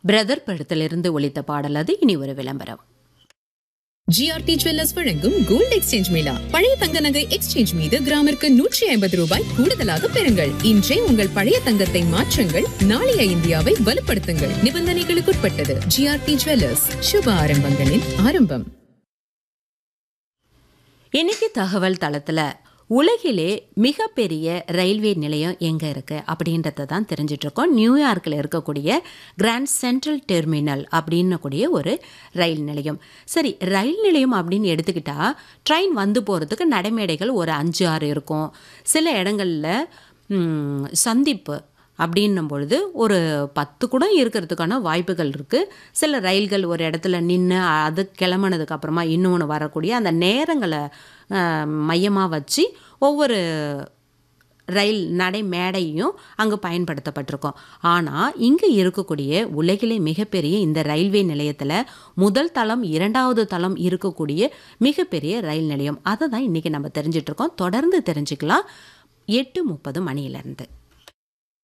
brother படத்திலிருந்து ஒலித்த பாடல் அது இனி ஒரு விளம்பரம் ஜிஆர்டி ஜுவல்லர்ஸ் வழங்கும் கோல்ட் எக்ஸ்சேஞ்ச் மேளா பழைய தங்க நகை எக்ஸ்சேஞ்ச் மீது கிராமிற்கு நூற்றி ஐம்பது ரூபாய் கூடுதலாக பெறுங்கள் இன்றே உங்கள் பழைய தங்கத்தை மாற்றுங்கள் நாளைய இந்தியாவை வலுப்படுத்துங்கள் நிபந்தனைகளுக்குட்பட்டது ஜிஆர்டி ஜுவல்லர்ஸ் சுப ஆரம்பங்களின் ஆரம்பம் இன்னைக்கு தகவல் தளத்தில் உலகிலே மிகப்பெரிய ரயில்வே நிலையம் எங்கே இருக்குது அப்படின்றத தான் தெரிஞ்சிட்டு இருக்கோம் நியூயார்க்கில் இருக்கக்கூடிய கிராண்ட் சென்ட்ரல் டெர்மினல் அப்படின்னக்கூடிய ஒரு ரயில் நிலையம் சரி ரயில் நிலையம் அப்படின்னு எடுத்துக்கிட்டா ட்ரெயின் வந்து போகிறதுக்கு நடைமேடைகள் ஒரு அஞ்சு ஆறு இருக்கும் சில இடங்களில் ம், சந்திப்பு அப்படின்னும் பொழுது ஒரு பத்து கூட இருக்கிறதுக்கான வாய்ப்புகள் இருக்குது சில ரயில்கள் ஒரு இடத்துல நின்று அது கிளம்புனதுக்கு அப்புறமா இன்னொன்று வரக்கூடிய அந்த நேரங்களை மையமாக வச்சு ஒவ்வொரு ரயில் நடை மேடையும் அங்கே பயன்படுத்தப்பட்டிருக்கும் ஆனால் இங்கே இருக்கக்கூடிய உலகிலே மிகப்பெரிய இந்த ரயில்வே நிலையத்தில் முதல் தளம் இரண்டாவது தளம் இருக்கக்கூடிய மிகப்பெரிய ரயில் நிலையம் அதை தான் இன்றைக்கி நம்ம தெரிஞ்சிட்ருக்கோம் தொடர்ந்து தெரிஞ்சுக்கலாம் எட்டு முப்பது மணியிலேருந்து